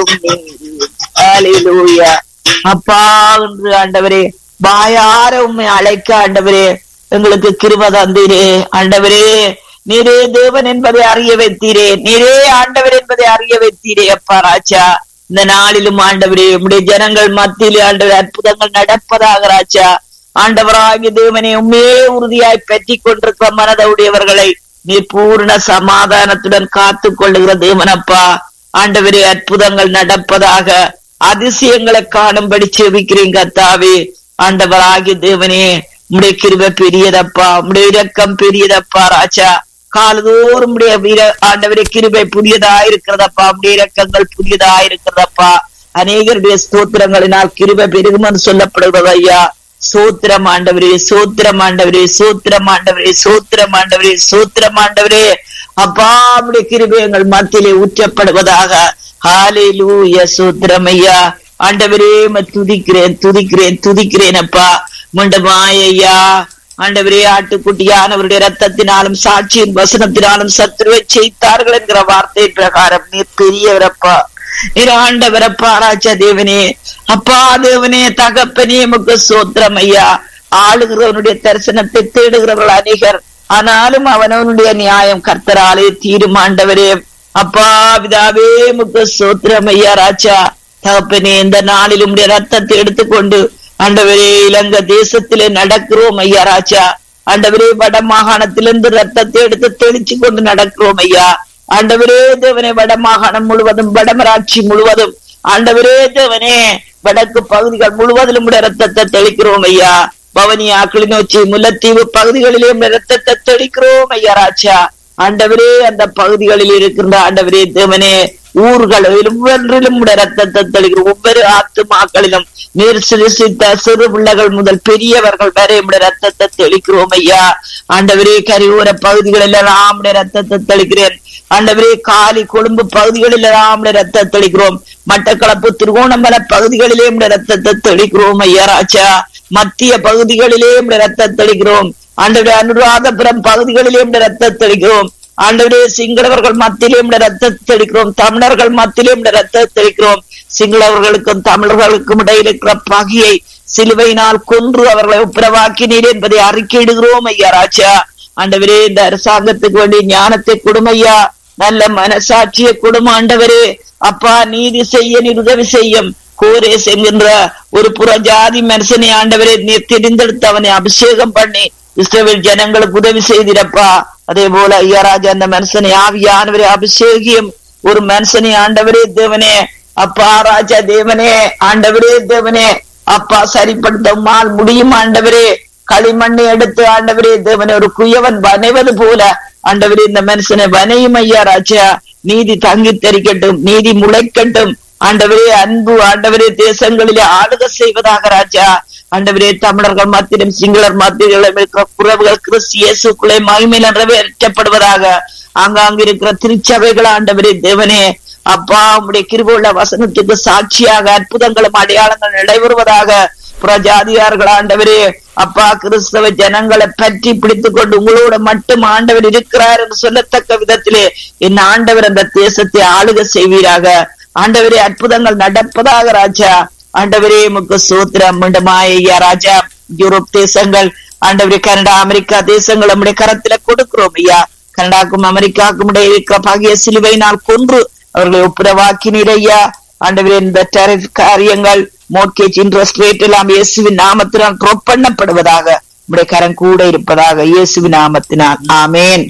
என்றும் நீரே ஹalleluya அப்பா என்று ஆண்டவரே வாயார உம்மை அழைக்க ஆண்டவரே எங்களுக்கு கிருப தந்தீரே ஆண்டவரே நீரே தேவன் என்பதை அறிய வைத்தீரே நீரே ஆண்டவர் என்பதை அறிய வைத்தீரே அப்பா ராஜா இந்த நாளிலும் ஆண்டவரே உம்முடைய ஜனங்கள் மத்தியிலே ஆண்டவர் அற்புதங்கள் நடப்பதாக ராஜா ஆண்டவராகிய தேவனே உண்மையே உறுதியாய் பற்றி கொண்டிருக்கிற மனதவுடையவர்களை நீர் பூர்ண சமாதானத்துடன் காத்து கொள்ளுகிற தேவனப்பா ஆண்டவரே அற்புதங்கள் நடப்பதாக அதிசயங்களை காணும்படி செவிக்கிறீங்க கத்தாவே ஆண்டவராகிய தேவனே உம்முடைய கிருபை பெரியதப்பா உம்முடைய இரக்கம் பெரியதப்பா ராஜா காலதோறும் உடைய வீர ஆண்டவரே கிருபை புதியதா இருக்கிறதப்பா உடைய இரக்கங்கள் புதியதா இருக்கிறதப்பா அநேகருடைய ஸ்தோத்திரங்களினால் கிருபை பெருகுமென்று சொல்லப்படுகிறது ஐயா சோத்திரம் ஆண்டவரே சோத்திரம் ஆண்டவரே சோத்திரம் ஆண்டவரே சோத்திரம் ஆண்டவரே சோத்திரம் ஆண்டவரே அப்பா உடைய கிருபை எங்கள் மத்தியிலே ஊற்றப்படுவதாக ஹாலே லூய சோத்திரம் ஐயா ஆண்டவரே உம்மை துதிக்கிறேன் துதிக்கிறேன் துதிக்கிறேன் அப்பா முண்டமாய் ஐயா ஆண்டவரே ஆட்டுக்குட்டியானவருடைய ரத்தத்தினாலும் சாட்சியின் வசனத்தினாலும் சத்துருவை செய்தார்கள் என்கிற வார்த்தை பிரகாரம் நீர் பெரியவரப்பா நீர் ஆண்டவரப்பா ராஜா தேவனே அப்பா தேவனே தகப்பனே முக சோத்திரம் ஐயா ஆளுகிறவனுடைய தரிசனத்தை தேடுகிறவர்கள் அநேகர் ஆனாலும் அவனவனுடைய நியாயம் கர்த்தராலே தீருமாண்டவரே அப்பா பிதாவே முக சோத்திரம் ஐயா ராஜா தகப்பனே இந்த நாளில் உடைய ரத்தத்தை எடுத்துக்கொண்டு ஆண்டவரே இலங்கை தேசத்திலே நடக்கிறோம் ஐயா ராஜா ஆண்டவரே வட மாகாணத்திலிருந்து ரத்தத்தை எடுத்து தெளிச்சு கொண்டு நடக்கிறோம் ஐயா ஆண்டவரே தேவனே வட மாகாணம் முழுவதும் வடமராட்சி முழுவதும் ஆண்டவரே தேவனே வடக்கு பகுதிகள் முழுவதிலும் உடைய ரத்தத்தை தெளிக்கிறோம் ஐயா பவனியா கிளிநொச்சி முல்லைத்தீவு பகுதிகளிலே உடைய ரத்தத்தை தெளிக்கிறோம் ஐயா ராஜா ஆண்டவரே அந்த பகுதிகளில் இருக்கின்ற ஆண்டவரே தேவனே ஊர்களிலும் ஒவ்வொன்றிலும் உடைய ரத்தத்தை தெளிக்கிறோம் ஒவ்வொரு ஆத்துமாக்களிலும் நீர் சிறுசித்த சிறு பிள்ளைகள் முதல் பெரியவர்கள் வரை உடைய ரத்தத்தை தெளிக்கிறோம் ஐயா ஆண்டவரே கரியோர பகுதிகளில் எல்லாம் உடைய ரத்தத்தை தெளிக்கிறேன் ஆண்டவரே காலி கொழும்பு பகுதிகளில் எல்லாம் உடைய ரத்தத்தை தெளிக்கிறோம் மட்டக்களப்பு திருகோணமலை பகுதிகளிலே உடைய ரத்தத்தை தெளிக்கிறோம் ஐயா ராஜா மத்திய பகுதிகளிலே உடைய ரத்தத்தை தெளிக்கிறோம் ஆண்டவரே அனுராதபுரம் பகுதிகளிலே உடைய ரத்தத்தை தெளிக்கிறோம் ஆண்டவரே சிங்களவர்கள் மத்தியிலே உடைய ரத்தத்தை தெளிக்கிறோம் தமிழர்கள் மத்தியிலே உடைய ரத்தத்தை தெளிக்கிறோம் சிங்களவர்களுக்கும் தமிழர்களுக்கும் இடையில் இருக்கிற பகையை சிலுவையினால் கொன்று அவர்களை உப்புரவாக்கினீர் என்பதை அறிக்கையிடுகிறோம் ஐயா ராஜா ஆண்டவரே இந்த அரசாங்கத்துக்கு வேண்டிய ஞானத்தை கொடுமையா நல்ல மனசாட்சிய கொடுமை ஆண்டவரே அப்பா நீதி செய்ய நீர் உதவி செய்யும் கோரேஸ் என்கின்ற ஒரு புற ஜாதி மனுஷனை ஆண்டவரே நீர் தெரிந்தெடுத்து அவனை அபிஷேகம் பண்ணி இஸ்ரவேல் ஜனங்களுக்கு உதவி செய்திரப்பா அதே போல ஐயா ராஜா அந்த மனுஷனை ஆவியானவரே அபிஷேகியும் ஒரு மனுஷனை ஆண்டவரே தேவனே அப்பா ராஜா தேவனே ஆண்டவரே தேவனே அப்பா சரிப்படுத்தமால் முடியும் ஆண்டவரே களிமண்ணை எடுத்து ஆண்டவரே தேவனே ஒரு குயவன் வனைவது போல ஆண்டவரே இந்த மனுஷனை வனையும் ஐயா ராஜா நீதி தங்கி தெரிக்கட்டும் நீதி முளைக்கட்டும் ஆண்டவரே அன்பு ஆண்டவரே தேசங்களிலே ஆளுக செய்வதாக ராஜா ஆண்டவரே தமிழர்கள் மத்தியிலும் சிங்களர் மத்தியிலும் இருக்கிற குறவுகள் கிறிஸ்து இயேசுக்குள்ளே மகிமை நிறைவேற்றப்படுவதாக ஆங்காங்கு இருக்கிற திருச்சபைகள் ஆண்டவரே தேவனே அப்பா உம்முடைய கிருபுள்ள வசனத்துக்கு சாட்சியாக அற்புதங்களும் அடையாளங்கள் நடைபெறுவதாக புறஜாதியார்கள் ஆண்டவரே அப்பா கிறிஸ்தவ ஜனங்களை பற்றி பிடித்துக் கொண்டு உங்களோட மட்டும் ஆண்டவர் இருக்கிறார் என்று சொல்லத்தக்க விதத்திலே என் ஆண்டவர் அந்த தேசத்தை ஆளுக செய்வீராக ஆண்டவரே அற்புதங்கள் நடப்பதாக ராஜா ஆண்டவரே முக்கு சூத்திரம் மீண்டுமாயா ராஜா யூரோப் தேசங்கள் ஆண்டவரே கனடா அமெரிக்கா தேசங்கள் நம்முடைய கரத்துல கொடுக்கிறோம் ஐயா கனடாக்கும் அமெரிக்காவுக்கும் இடையே இருக்கிற பகைய சிலுவையினால் கொன்று அவர்களை ஒப்புரவாக்கினீர் ஐயா ஆண்டவரே இந்த டெரிஃப் காரியங்கள் மோட்கேஜ் இன்ட்ரெஸ்ட் ரேட் எல்லாம் இயேசுவின் நாமத்தினால் ட்ராப் பண்ணப்படுவதாக நம்முடைய கரம் கூட இருப்பதாக இயேசுவின் நாமத்தினால் ஆமேன்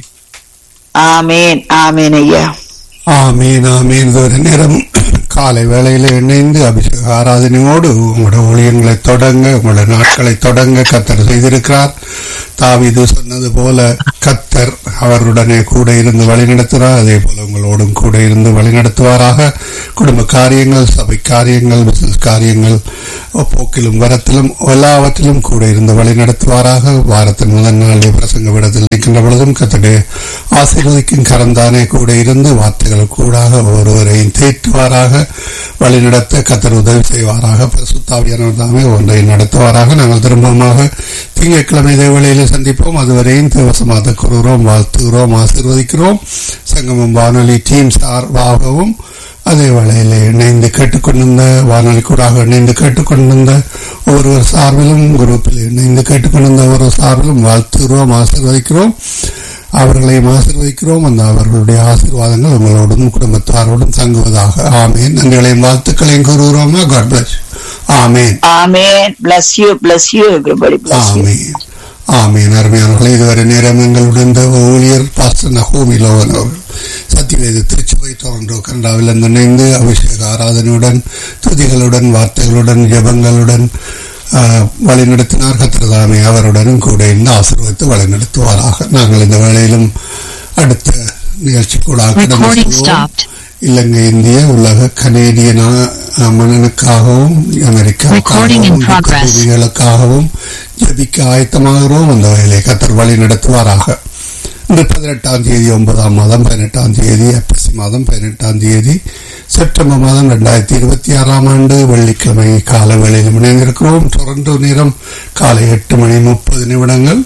ஆமேன் ஆமேன் ஐயா ஆமீன் ஆமீன் ஒரு நேரம் காலை வேளையில இணைந்து அபிஷேக ஆராதனையோடு உங்களோட ஊழியங்களை தொடங்க உங்களோட நாட்களை தொடங்க கத்தர் செய்திருக்கிறார் தாவிது சொன்னது போல கத்தர் அவருடனே கூட இருந்து வழிநடத்துகிறார் அதே போல உங்களோடும் கூட இருந்து வழிநடத்துவாராக குடும்ப காரியங்கள் சபை காரியங்கள் பிசினஸ் காரியங்கள் போக்கிலும் வரத்திலும் எல்லாவற்றிலும் கூட இருந்து வழிநடத்துவாராக வாரத்தின் முதல் நாளில் பிரசங்க விடத்தில் நிற்கின்ற பொழுதும் கத்தடைய ஆசீர்வதிக்கும் கரந்தானே கூட இருந்து வார்த்தைகள் கூடாக ஒருவரையும் தேற்றுவாராக வழிநடத்த கத்தர் உதவி செய்வாராக பிரசுத்தாவியானவர் தாமே ஒன்றை நடத்துவாராக நாங்கள் திரும்பமாக திங்கட்கிழமை இதே வேளையில் சந்திப்போம் அதுவரையும் தேவசமாக கூறுகிறோம் வாழ்த்துகிறோம் ஆசீர்வதிக்கிறோம் சங்கமம் வானொலி டீம் சார்பாகவும் அதே வேளையில் இணைந்து கேட்டுக்கொண்டிருந்த வானொலி கூடாக இணைந்து கேட்டுக்கொண்டிருந்த ஒவ்வொருவர் சார்பிலும் குரூப்பில் இணைந்து கேட்டுக்கொண்டிருந்த ஒவ்வொரு சார்பிலும் வாழ்த்துகிறோம் ஆசீர்வதிக்கிறோம் அவர்களையும் ஆசீர்வதிக்கிறோம் அந்த அவர்களுடைய ஆசீர்வாதங்கள் உங்களோடும் குடும்பத்தாரோடும் தங்குவதாக ஆமேன் நன்றிகளையும் வாழ்த்துக்களையும் கூறுகிறோமா God bless amen Amen. Bless you, bless you, everybody. Bless you. ஆமீன் ஆமீன் அருமையானவர்களே இதுவரை நேரம் எங்களுடன் இந்த ஊழியர் பாஸ்டர் நகோமி லோகன் அவர்கள் சத்தியவேத திருச்சபை டொரண்டோ கனடாவில் இருந்து இணைந்து அபிஷேக ஆராதனையுடன் துதிகளுடன் வார்த்தைகளுடன் ஜெபங்களுடன் ஆஹ், வழிநடத்தினார் கத்திரதாமே அவருடனும் கூட இந்த ஆசீர்வதித்து வழிநடத்துவாராக நாங்கள் இந்த வேளையிலும் அடுத்த நிகழ்ச்சி கூட Recording stopped. இலங்கை இந்திய உலக கனேடிய நா- மன்னனுக்காகவும் Recording in அமெரிக்காவுக்காகவும் progress. துதிகளுக்காகவும் ஜெபிக்க ஆயத்தமாகிறோம் அந்த வேலை கத்தர் வழி நடத்துவாராக இன்று பதினெட்டாம் தேதி ஒன்பதாம் மாதம் பதினெட்டாம் தேதி ஐப்பசி மாதம் பதினெட்டாம் தேதி செப்டம்பர் மாதம் ரெண்டாயிரத்தி இருபத்தி ஆறாம் ஆண்டு வெள்ளிக்கிழமை கால வேளையில் இணைந்திருக்கிறோம் டொரண்டோ நேரம் காலை எட்டு மணி முப்பது நிமிடங்கள்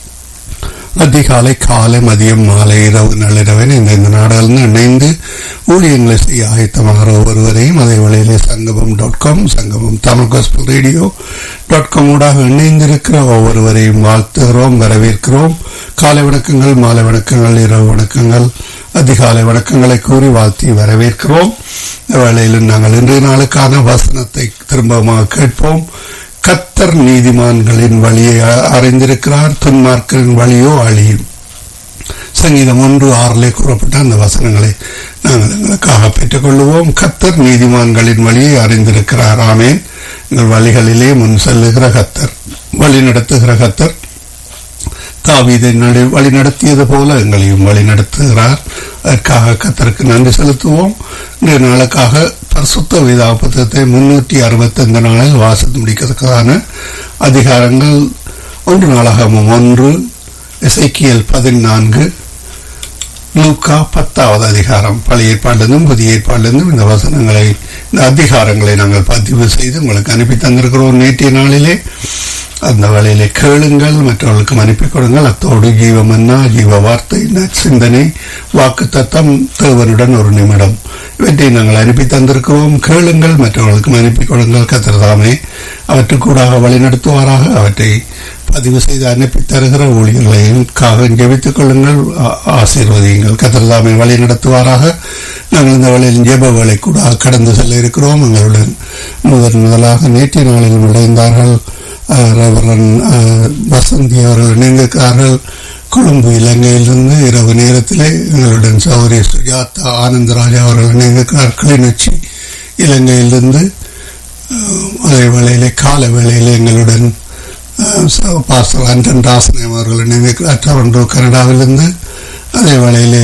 அதிகாலை காலை மதியம் மாலை இரவு நள்ளிரவன் இந்த இந்த நாடுகளில் இணைந்து ஊழியங்களை செய்ய ஆயத்தமாகிற ஒவ்வொருவரையும் அதே வேளையிலே சங்கமம் dot com Sangamam Tamil gospel radio dot com ஊடாக இணைந்திருக்கிற ஒவ்வொருவரையும் வாழ்த்துகிறோம் வரவேற்கிறோம் காலை வணக்கங்கள் மாலை வணக்கங்கள் இரவு வணக்கங்கள் அதிகாலை வணக்கங்களை கூறி வாழ்த்தி வரவேற்கிறோம் இந்த வேளையில் நாங்கள் இன்றைய நாளுக்கான வசனத்தை திரும்பமாக கேட்போம் கத்தர் நீதிமான்களின் வழியை அ- அறிந்திருக்கிறார் துன்மார்க்கரின் வழியோ அழியும் சங்கீதம் ஒன்று ஆறிலே கூறப்பட்ட அந்த வசனங்களை நாங்கள் எங்களுக்காக பெற்றுக்கொள்வோம் கத்தர் நீதிமான்களின் வழியை அறிந்திருக்கிறார் ஆமேன் எங்கள் வழிகளிலே முன் செல்லுகிற கத்தர் வழி நடத்துகிற கத்தர் தாவீதை நடு வழி நடத்தியது போல எங்களையும் வழி நடத்துகிறார் அதற்காக கத்தருக்கு நன்றி செலுத்துவோம் இன்றைய நாளுக்காக பரிசுத்த வேதா புத்தகத்தை முன்னூற்றி அறுபத்தைந்து நாளில் வாசித்து முடிக்கிறதுக்கான அதிகாரங்கள் ஒன்று நாளாகமும் ஒன்று இசைக்கியல் பதினான்கு லூக்கா பத்தாவது அதிகாரம் பழைய ஏற்பாட்டிலிருந்தும் புதிய ஏற்பாட்டிலிருந்தும் இந்த வசனங்களை இந்த அதிகாரங்களை நாங்கள் பதிவு செய்து உங்களுக்கு அனுப்பி தந்திருக்கிறோம் நேற்றைய நாளிலே அந்த வேளையிலே கேளுங்கள் மற்றவர்களுக்கு அனுப்பி கொடுங்கள் அத்தோடு ஜீவமன்னா ஜீவ வார்த்தை சிந்தனை வாக்கு தத்தம் தேவனுடன் ஒரு நிமிடம் இவற்றை நாங்கள் அனுப்பி தந்திருக்கிறோம் கேளுங்கள் மற்றவர்களுக்கும் அனுப்பி கொடுங்கள் கத்திரதாமே அவற்றுக்கூடாக வழிநடத்துவாராக அவற்றை பதிவு செய்து அனுப்பி தருகிற ஊழியர்களையும் காக ஜெபித்துக் கொள்ளுங்கள் ஆ- ஆசீர்வதியுங்கள் கத்திரதாமை வழி நடத்துவாராக நாங்கள் இந்த வேளையில் ஜெப வேலை கூட கடந்து செல்ல இருக்கிறோம் எங்களுடன் முதன் முதலாக நேற்றைய நாளில் இணைந்தார்கள் ஆஹ், ரெவரன் ஆஹ், வசந்தி அவர்கள் இணைந்திருக்கிறார்கள் கொழும்பு இலங்கையிலிருந்து இரவு நேரத்திலே எங்களுடன் சௌரி சுஜாதா ஆனந்தராஜா அவர்கள் இணைந்திருக்கிறார் கிளிநொச்சி இலங்கையிலிருந்து ஆஹ், அதே வேளையிலே கால வேளையிலே எங்களுடன் ஆஹ், ச- பாஸ்டர் ஆண்டன் ராசனம் அவர்கள் இணைந்திருக்கிறார் டொரண்டோ கனடாவிலிருந்து அதே வேளையிலே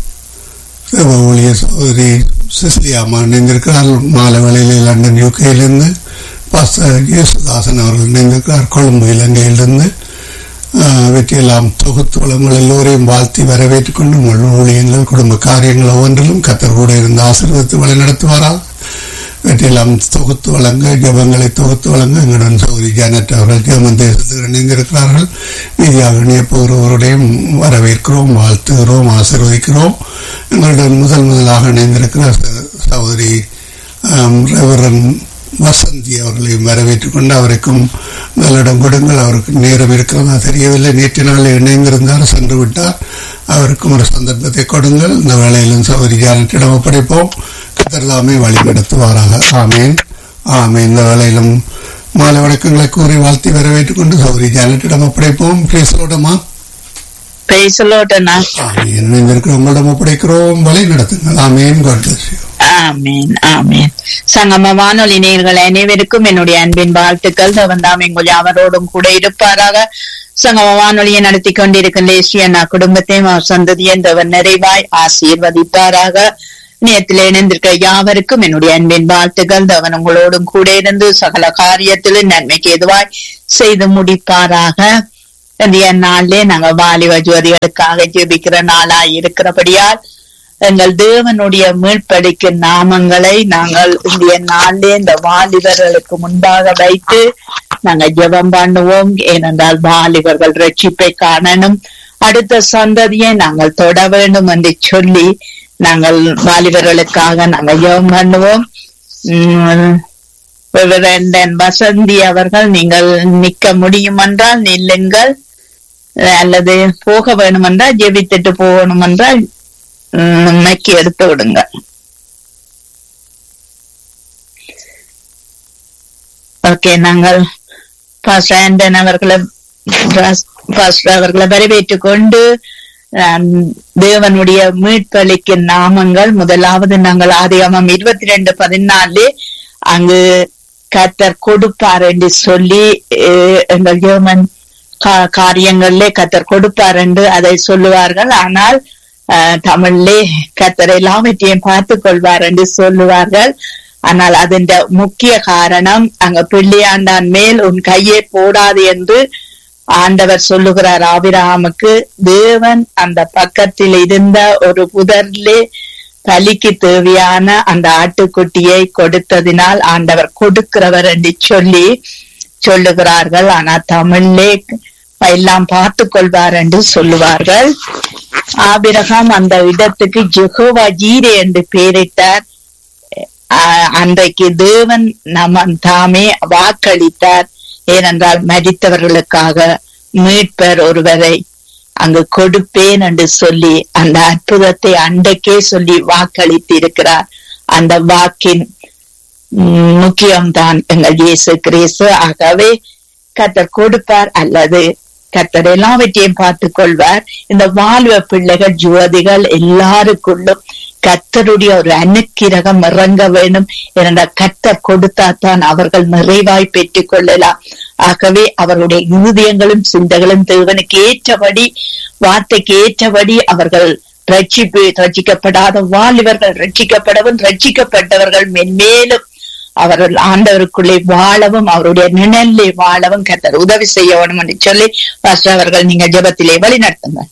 தேவ ஊழியர் சகோதரி சிசிலியா அம்மா இணைந்திருக்கிறார் மாலை வேளையிலே லண்டன் யூகேயிலிருந்து பாஸ்டர் இயேசுதாசன் அவர்கள் இணைந்திருக்கிறார் கொழும்பு இலங்கையிலிருந்து ஆஹ், வெற்றியெல்லாம் தொகுத்து வளங்கள் எல்லோரையும் வாழ்த்தி வரவேற்றுக் கொண்டு உங்கள் ஊழியங்கள் குடும்ப காரியங்கள் ஒவ்வொன்றிலும் கத்தர் கூட இருந்து ஆசீர்வதித்து வழி நடத்துவாரால் வெற்றியெல்லாம் தொகுத்து வழங்க ஜபங்களை தொகுத்து வழங்க எங்களுடன் சௌரி ஜானட் அவர்கள் ஜெர்மன் தேசத்தில் இணைந்திருக்கிறார்கள் மீதியாக இணையப்போகிறவருடையும் வரவேற்கிறோம் வாழ்த்துகிறோம் ஆசீர்வதிக்கிறோம் எங்களுடன் முதல் முதலாக இணைந்திருக்கிற ச- சகோதரி ஆம், ரெவரன் வசந்தி அவர்களையும் வரவேற்றுக் கொண்டு அவருக்கும் நல்லிடம் கொடுங்கள் அவருக்கு நேரம் இருக்கிறதா தெரியவில்லை நேற்று நாள் இணைந்திருந்தார் சென்று விட்டார் அவருக்கும் ஒரு சந்தர்ப்பத்தை கொடுங்கள் இந்த வேளையிலும் சௌரி ஜானட்டிடம் ஒப்படைப்போம் கத்தர்தாமே வழி நடத்துவாராக ஆமேன் ஆமேன் இந்த வேளையிலும் மாலை வணக்கங்களை கூறி வாழ்த்தி வரவேற்றுக் கொண்டு சௌரி ஜானட்டிடம் ஒப்படைப்போம் பேசலோடமா Praise the Lord, அண்ணா. ஆமேன் இணைந்திருக்கிற உங்களிடம் ஒப்படைக்கிறோம் வழி நடத்துங்கள் ஆமேன் God bless you. ஆமீன் ஆமீன் சங்கம வானொலி நேயர்கள் அனைவருக்கும் என்னுடைய அன்பின் வாழ்த்துக்கள் தவந்தாம் எங்கள் யாவரோடும் கூட இருப்பாராக சங்கம வானொலியை நடத்தி கொண்டிருக்கும் லேசி அண்ணா குடும்பத்தையும் அவர் சந்ததியும் தவர் நிறைவாய் ஆசீர்வதிப்பாராக நேயத்தில் இணைந்திருக்கிற யாவருக்கும் என்னுடைய அன்பின் வாழ்த்துக்கள் தவன் உங்களோடும் கூட இருந்து சகல காரியத்திலும் நன்மைக்கு எதுவாய் செய்து முடிப்பாராக இன்றைய நாளிலே நாங்க வாலிப ஜோதிகளுக்காக ஜெபிக்கிற நாளாய் இருக்கிறபடியால் எங்கள் தேவனுடைய மீட்பளிக்கும் நாமங்களை நாங்கள் இந்திய நாளிலே இந்த வாலிபர்களுக்கு முன்பாக வைத்து நாங்க ஜெபம் பண்ணுவோம் ஏனென்றால் வாலிபர்கள் ரட்சிப்பை காணணும் அடுத்த சந்ததியை நாங்கள் தொட வேண்டும் என்று சொல்லி நாங்கள் வாலிபர்களுக்காக நாங்கள் ஜெபம் பண்ணுவோம் உம், ரெவரெண்டன் வசந்தி அவர்கள் நீங்கள் நிக்க முடியும் என்றால் நில்லுங்கள் அல்லது போக வேணுமென்றால் ஜெபித்துட்டு போகணுமென்றால் உம், மைக்கு எடுத்து விடுங்க ஓகே நாங்கள் பாஸ்டர் ஆண்டன் அவர்களை பாஸ்- பாஸ்டர் அவர்களை வரவேற்றுக் கொண்டு ஆம், தேவனுடைய மீட்பளிக்கு நாமங்கள் முதலாவது நாங்கள் ஆதிகாமம் இருபத்தி ரெண்டு பதினாலு அங்கு கத்தர் கொடுப்பார் என்று சொல்லி அஹ், எங்கள் ஜெர்மன் கா- காரியங்களிலே கத்தர் கொடுப்பார் என்று அதை சொல்லுவார்கள் ஆனால் அஹ், தமிழிலே கத்தர் எல்லாவற்றையும் பார்த்துக் கொள்வார் என்று சொல்லுவார்கள் ஆனால் அதன் முக்கிய காரணம் அங்க பிள்ளையாண்டான் மேல் உன் கையை போடாது என்று ஆண்டவர் சொல்லுகிறார் ஆபிரகாமுக்கு தேவன் அந்த பக்கத்தில் இருந்த ஒரு புதரிலே பலிக்கு தேவையான அந்த ஆட்டுக்குட்டியை கொடுத்ததினால் ஆண்டவர் கொடுக்கிறவர் என்று சொல்லி சொல்லுகிறார்கள் ஆனா தமிழ்லே எல்லாம் பார்த்து கொள்வார் என்று சொல்லுவார்கள் ஆபிரகாம் அந்த இடத்துக்கு ஜெகோவா ஜீரே என்று பெயரிட்டார் ஆஹ் அன்றைக்கு தேவன் நம்ம தாமே வாக்களித்தார் ஏனென்றால் மரித்தவர்களுக்காக மீட்பர் ஒருவரை அங்கு கொடுப்பேன் என்று சொல்லி அந்த அற்புதத்தை அன்றைக்கே சொல்லி வாக்களித்து இருக்கிறார் அந்த வாக்கின் உம், முக்கியம்தான் எங்கள் இயேசு கிறிஸ்து ஆகவே கத்தர் கொடுப்பார் அல்லது கத்தர் எல்லாவற்றையும் பார்த்துக் கொள்வார் இந்த வாழ்வ பிள்ளைகள் ஜோதிகள் எல்லாருக்குள்ளும் கத்தருடைய ஒரு அனுக்கிரகம் இறங்க வேண்டும் என்ற கத்தர் கொடுத்தாத்தான் அவர்கள் நிறைவாய் பெற்றுக் கொள்ளலாம் ஆகவே அவருடைய இருதயங்களும் சிந்தைகளும் தேவனுக்கு ஏற்றபடி வார்த்தைக்கு ஏற்றபடி அவர்கள் ரட்சிப்பு ரட்சிக்கப்படாத வாலிபர்கள் ரட்சிக்கப்படவும் ரட்சிக்கப்பட்டவர்கள் மென்மேலும் அவர்கள் ஆண்டவருக்குள்ளே வாழவும் அவருடைய நிழலிலே வாழவும் கத்தர் உதவி செய்ய வேண்டும் என்று சொல்லி பாஸ்டர் அவர்கள் நீங்க ஜெபத்திலே வழி நடத்துங்க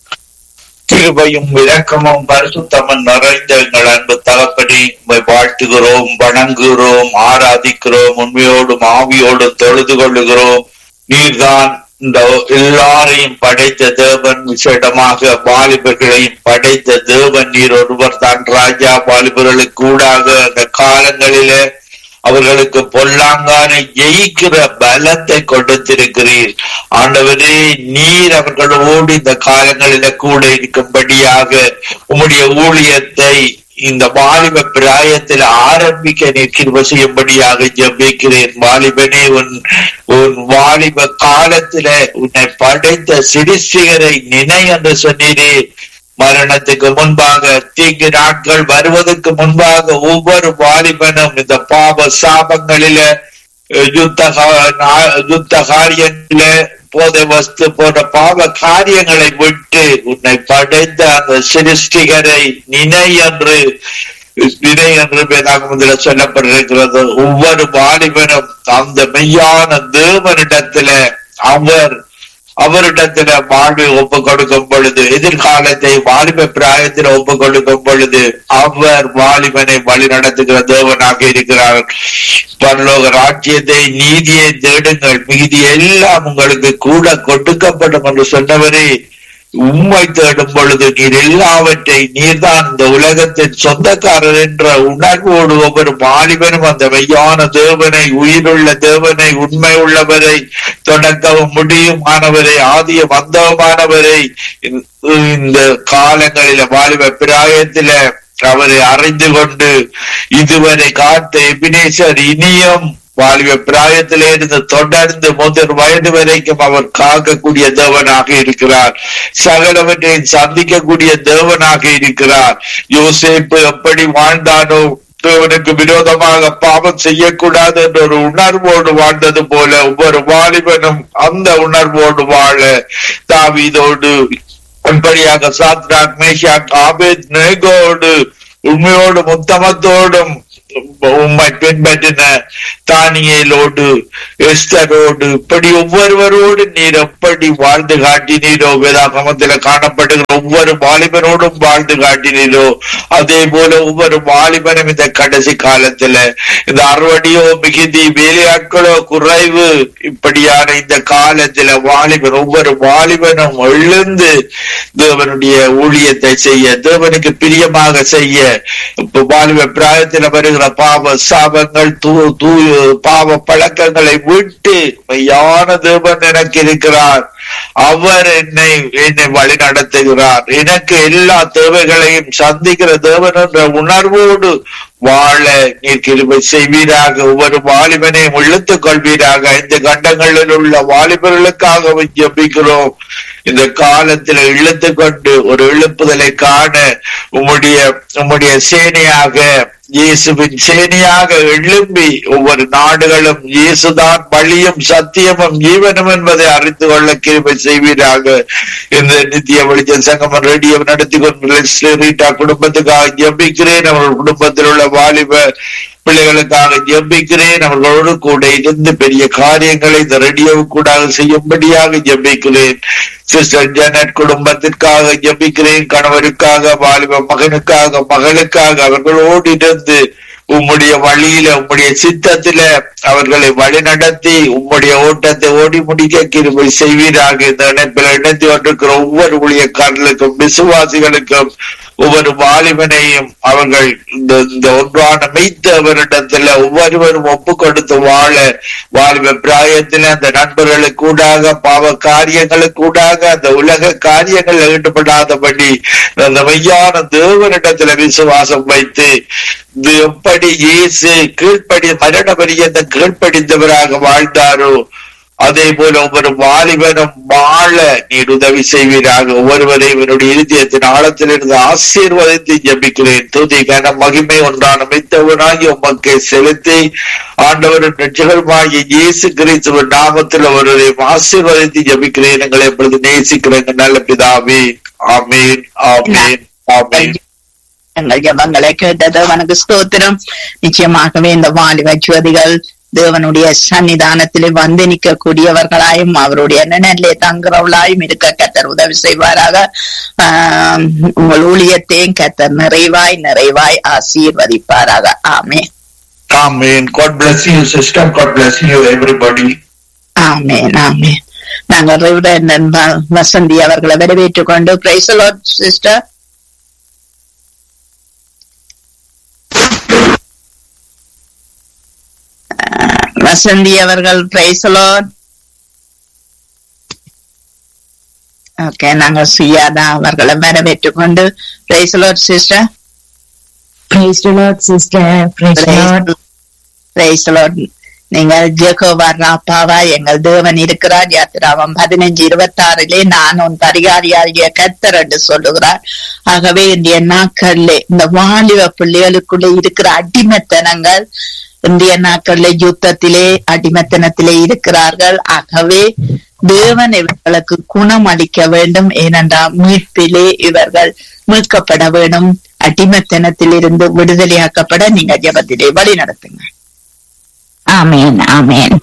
கிருபையும் இரக்கமும் பரிசுத்தமும் நிறைந்த எங்கள் அன்பு தகப்பனே உம்மை வாழ்த்துகிறோம் வணங்குகிறோம் ஆராதிக்கிறோம் உண்மையோடும் ஆவியோடும் தொழுது கொள்ளுகிறோம் நீர்தான் இந்த எல்லாரையும் படைத்த தேவன் விசேடமாக வாலிபர்களையும் படைத்த தேவன் நீர் ஒருவர் தான் ராஜா வாலிபர்களுக்கு கூடாக அந்த காலங்களிலே அவர்களுக்கு பொல்லாங்கான ஜெயிக்கிற பலத்தை கொடுத்திருக்கிறீர் ஆண்டவரே நீர் அவர்களோடு இந்த காலங்களில கூட இருக்கும்படியாக உம்முடைய ஊழியத்தை இந்த வாலிப பிராயத்தில் ஆரம்பிக்க நீர் கிருப செய்யும்படியாக ஜெபிக்கிறேன் வாலிபனே உன் உன் வாலிப காலத்தில உன்னை படைத்த சிறுசிகரை நினை என்று சொன்னீரே மரணத்துக்கு முன்பாக தீங்கு நாட்கள் வருவதற்கு முன்பாக ஒவ்வொரு வாலிபனும் இந்த பாப சாபங்களில அஹ், யுத்த கா- நா- யுத்த காரியங்களில போதை வஸ்து போன்ற பாவ காரியங்களை விட்டு உன்னை படைத்த அந்த சிருஷ்டிகரை நினை என்று நினை என்று வேதாகமத்தில் சொல்லப்பட்டிருக்கிறது ஒவ்வொரு வாலிபனும் அந்த மெய்யான தேவனிடத்தில அவர் அவரிடத்துல வாழ்வை ஒப்பு கொடுக்கும் பொழுது எதிர்காலத்தை வாலிப பிராயத்தில் ஒப்பு கொடுக்கும் பொழுது அவர் வாலிபனை வழி நடத்துகிற தேவனாக இருக்கிறார் பரலோக ராஜ்யத்தை நீதியை தேடுங்கள் மீதி எல்லாம் உங்களுக்கு கூட கொடுக்கப்படும் என்று சொன்னவரே உம்மை தேடும் பொழுது நீர் எல்லாவற்றை நீர்தான் இந்த உலகத்தின் சொந்தக்காரர் என்ற உணர்வோடு ஒவ்வொரு வாலிபனும் அந்த மெய்யான தேவனை உயிருள்ள தேவனை உண்மை உள்ளவரை தொடக்கவும் முடியுமானவரை ஆதிய வந்தவமானவரை இந்த- இந்த காலங்களில வாலிப பிராயத்தில அவரை அறிந்து கொண்டு இதுவரை காத்த எபினேசர் இனியும் வாலிப பிராயத்திலே இருந்து தொடர்ந்து முதல் வயது வரைக்கும் அவர் காக்கக்கூடிய தேவனாக இருக்கிறார் சகலவற்றையும் சந்திக்கக்கூடிய தேவனாக இருக்கிறார் யோசேப்பு எப்படி வாழ்ந்தானோ தேவனுக்கு விரோதமாக பாவம் செய்யக்கூடாது என்ற ஒரு உணர்வோடு வாழ்ந்தது போல ஒவ்வொரு வாலிபனும் அந்த உணர்வோடு வாழ தாவீதோடு அப்படியாக சாத்ராக் மேஷாக் ஆபேத் நேகோடு உண்மையோடும் உத்தமத்தோடும் உம்மை பின்பற்றின தானியலோடு எஸ்தரோடு இப்படி ஒவ்வொருவரோடு நீர் எப்படி வாழ்ந்து காட்டினீரோ வேதாகமத்தில காணப்படுகிற ஒவ்வொரு வாலிபனோடும் வாழ்ந்து காட்டினீரோ அதே போல ஒவ்வொரு வாலிபனும் இந்த கடைசி காலத்துல இந்த அறுவடையோ மிகுதி வேலையாட்களோ குறைவு இப்படியான இந்த காலத்துல வாலிபன் ஒவ்வொரு வாலிபனும் எழுந்து தேவனுடைய ஊழியத்தை செய்ய தேவனுக்கு பிரியமாக செய்ய இப்ப வாலிப பிராயத்துல வருகிற பாவ சாபங்கள் தூ தூ பாவ பழக்கங்களை விட்டு மெய்யான தேவன் எனக்கு இருக்கிறார் அவர் என்னை என்னை வழி நடத்துகிறார் எனக்கு எல்லா தேவைகளையும் சந்திக்கிற தேவன் என்ற உணர்வோடு வாழ நீர் கிருபை செய்வீராக ஒவ்வொரு வாலிபனையும் இழுத்துக் கொள்வீராக இந்த கண்டங்களில் உள்ள வாலிபர்களுக்காக ஜெபிக்கிறோம் இந்த காலத்தில் இழுத்து கொண்டு ஒரு எழுப்புதலை காண உம்முடைய உம்முடைய சேனையாக இயேசுவின் சேனையாக எழும்பி ஒவ்வொரு நாடுகளும் இயேசுதான் வழியும் சத்தியமும் ஜீவனும் என்பதை அறிந்து கொள்ள கிருபை செய்வீராக இந்த நித்திய வெளிச்ச சங்கமம் ரேடியோ நடத்தி கொண்டு ரீட்டா குடும்பத்துக்காக ஜெபிக்கிறேன் அவர்கள் குடும்பத்தில் உள்ள வாலிப பிள்ளைகளுக்காக ஜெபிக்கிறேன் அவர்களோடு கூட இருந்து பெரிய காரியங்களை இந்த ரேடியோவுக்கூடாக செய்யும்படியாக ஜெபிக்கிறேன் சிஸ்டர் ஜெனட் குடும்பத்திற்காக ஜெபிக்கிறேன் கணவருக்காக வாலிப மகனுக்காக மகளுக்காக அவர்களோடு இருந்து உம்முடைய வழியில உம்முடைய சித்தத்தில அவர்களை வழி நடத்தி உம்முடைய ஓட்டத்தை ஓடி முடிக்க கிருபை செய்வீராக இந்த இணைப்பில் இணைந்து கொண்டிருக்கிற ஒவ்வொரு ஊழியக்காரர்களுக்கும் விசுவாசிகளுக்கும் ஒவ்வொரு வாலிபனையும் அவர்கள் இந்த இந்த ஒன்றான மெய்த்தவரிடத்துல ஒவ்வொருவரும் ஒப்பு கொடுத்து வாழ வாலிப பிராயத்தில் அந்த நண்பர்களுக்கூடாக பாவ காரியங்களுக்கூடாக அந்த உலக காரியங்கள் ஈடுபடாதபடி அந்த மெய்யான தேவனிடத்துல விசுவாசம் வைத்து இது எப்படி இயேசு கீழ்ப்படி மரண பரியந்த கீழ்ப்படிந்தவராக வாழ்ந்தாரோ அதே போல ஒவ்வொரு வாலிபனும் வாழ நீர் உதவி செய்வீராக ஒவ்வொருவரையும் இவனுடைய இருதயத்தின் ஆழத்திலிருந்து ஆசீர்வதித்து ஜபிக்கிறேன் துதி கன மகிமை ஒன்றான மித்தவனாகி உமக்கை செலுத்தி ஆண்டவரின் ரட்சகருமாகிய இயேசு கிறிஸ்துவின் நாமத்தில் ஒருவரையும் ஆசீர்வதித்து ஜபிக்கிறேன் எங்களை எப்பொழுது நேசிக்கிறேன் நல்ல பிதாவே ஆமீன் ஆமீன் ஆமீன் எங்கள் ஜபங்களை கேட்டது உனக்கு ஸ்தோத்திரம் நிச்சயமாகவே இந்த வாலிப ஜோதிகள் தேவனுடைய சன்னிதானத்திலே வந்து நிற்கக்கூடியவர்களாயும் அவருடைய நிழலே தங்குறவளாயும் இருக்க கத்தர் உதவி செய்வாராக ஆஹ் உங்கள் ஊழியத்தையும் கத்தர் நிறைவாய் நிறைவாய் ஆசீர்வதிப்பாராக ஆமே Amen. God bless you, sister. God bless you, everybody. ஆமேன் ஆமேன் நாங்கள் ரெவரண்ட் வ- வசந்தி அவர்களை வரவேற்றுக் கொண்டு பிரைஸ் சிஸ்டர் வசந்தி அவர்கள் பிரைசலோன் ஓகே நாங்கள் சுயாதா அவர்களை வரவேற்றுக் கொண்டு praise the Lord sister Praise the Lord, sister. Praise the Lord. Praise the Lord நீங்கள் ஜெகோவா ராப்பாவா எங்கள் தேவன் இருக்கிறார் யாத்திராவம் பதினஞ்சு இருபத்தி ஆறிலே நான் உன் பரிகாரியாகிய கத்தர் என்று சொல்லுகிறார் ஆகவே இன்றைய நாட்களிலே இந்த வாலிப பிள்ளைகளுக்குள்ள இருக்கிற அடிமைத்தனங்கள் இந்திய நாட்களில யுத்தத்திலே அடிமைத்தனத்திலே இருக்கிறார்கள் ஆகவே தேவன் இவர்களுக்கு குணம் அளிக்க வேண்டும் ஏனென்றால் மீட்பிலே இவர்கள் மீட்கப்பட வேண்டும் அடிமைத்தனத்திலிருந்து விடுதலையாக்கப்பட நீங்க ஜெபத்திலே வழி நடத்துங்க Amen. Amen.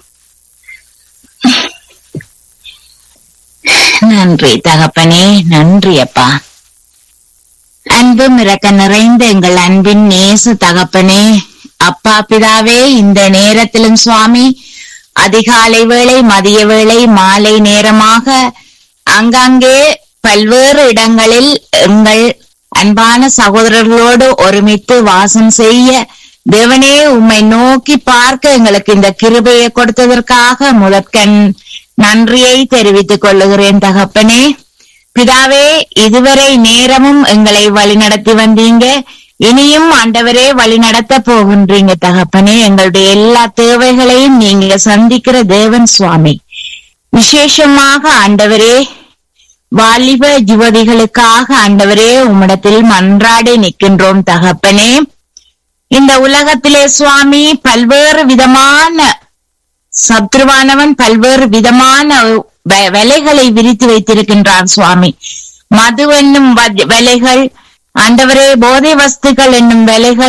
நன்றி தகப்பனே நன்றி அப்பா அன்பு மிரக்க நிறைந்த எங்கள் அன்பின் நேச தகப்பனே அப்பா பிதாவே இந்த நேரத்திலும் சுவாமி அதிகாலை வேளை மதிய வேளை மாலை நேரமாக அங்கங்கே பல்வேறு இடங்களில் எங்கள் அன்பான சகோதரர்களோடு ஒருமித்து வாசம் செய்ய தேவனே உம்மை நோக்கி பார்க்க எங்களுக்கு இந்த கிருபையை கொடுத்ததற்காக முதற்கண் நன்றியை தெரிவித்துக் கொள்ளுகிறேன் தகப்பனே பிதாவே இதுவரை நேரமும் எங்களை வழிநடத்தி வந்தீங்க இனியும் ஆண்டவரே வழிநடத்த போகின்றீங்க தகப்பனே எங்களுடைய எல்லா தேவைகளையும் நீங்க சந்திக்கிற தேவன் சுவாமி விசேஷமாக ஆண்டவரே வாலிப யுவதிகளுக்காக ஆண்டவரே உம்மிடத்தில் மன்றாடி நிற்கின்றோம் தகப்பனே இந்த உலகத்திலே சுவாமி பல்வேறு விதமான சத்ருவானவன் பல்வேறு விதமான வ- வலைகளை விரித்து வைத்திருக்கின்றான் சுவாமி மது என்னும் வ- வலைகள் ஆண்டவரே போதை வஸ்துக்கள் என்னும் வலைகள்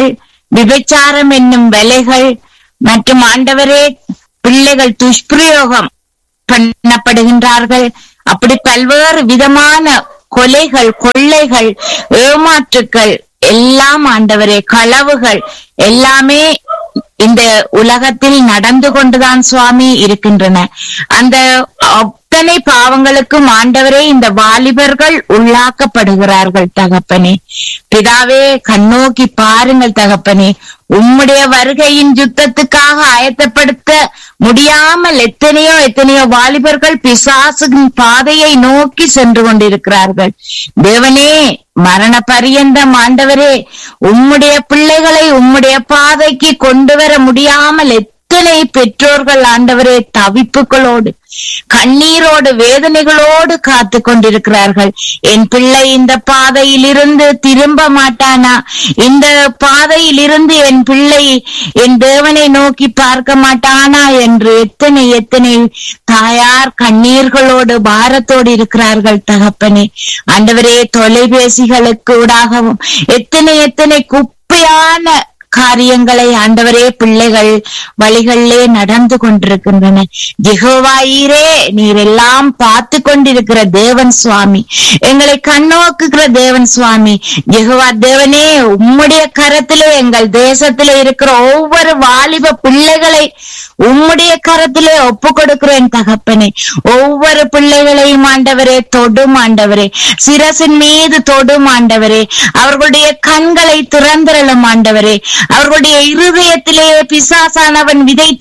விபச்சாரம் என்னும் வேலைகள் மற்றும் ஆண்டவரே பிள்ளைகள் துஷ்பிரயோகம் பண்ணப்படுகின்றார்கள் அப்படி பல்வேறு விதமான கொலைகள் கொள்ளைகள் ஏமாற்றுக்கள் எல்லாம் ஆண்டவரே களவுகள் எல்லாமே இந்த உலகத்தில் நடந்து கொண்டுதான் சுவாமி இருக்கின்றன அந்த அத்தனை பாவங்களுக்கும் ஆண்டவரே இந்த வாலிபர்கள் உள்ளாக்கப்படுகிறார்கள் தகப்பனே பிதாவே கண்ணோக்கி பாருங்கள் தகப்பனே உம்முடைய வருகையின் யுத்தத்துக்காக ஆயத்தப்படுத்த முடியாமல் எத்தனையோ எத்தனையோ வாலிபர்கள் பிசாசுகின் பாதையை நோக்கி சென்று கொண்டிருக்கிறார்கள் தேவனே மரண பரியந்தம் ஆண்டவரே உம்முடைய பிள்ளைகளை உம்முடைய பாதைக்கு கொண்டு வர முடியாமல் எத்தனை பெற்றோர்கள் ஆண்டவரே தவிப்புகளோடு கண்ணீரோடு வேதனைகளோடு காத்து கொண்டிருக்கிறார்கள் என் பிள்ளை இந்த பாதையில் இருந்து திரும்ப மாட்டானா இந்த பாதையில் இருந்து என் பிள்ளை என் தேவனை நோக்கி பார்க்க மாட்டானா என்று எத்தனை எத்தனை தாயார் கண்ணீர்களோடு பாரத்தோடு இருக்கிறார்கள் தகப்பனே ஆண்டவரே தொலைபேசிகளுக்கு ஊடாகவும் எத்தனை எத்தனை குப்பையான காரியங்களை ஆண்டவரே பிள்ளைகள் வழிகளிலே நடந்து கொண்டிருக்கின்றன ஜெகோவாயிரே நீர் எல்லாம் பார்த்து கொண்டிருக்கிற தேவன் சுவாமி எங்களை கண்ணோக்குகிற தேவன் சுவாமி ஜெகோவா தேவனே உம்முடைய கரத்திலே எங்கள் தேசத்திலே இருக்கிற ஒவ்வொரு வாலிப பிள்ளைகளை உம்முடைய கரத்திலே ஒப்பு கொடுக்கிறேன் தகப்பனே ஒவ்வொரு பிள்ளைகளையும் ஆண்டவரே தொடும் ஆண்டவரே சிரசின் மீது தொடும் ஆண்டவரே அவர்களுடைய கண்களை திறந்திரளும் ஆண்டவரே அவர்களுடைய இருதயத்திலே பிசாசானவன் விதை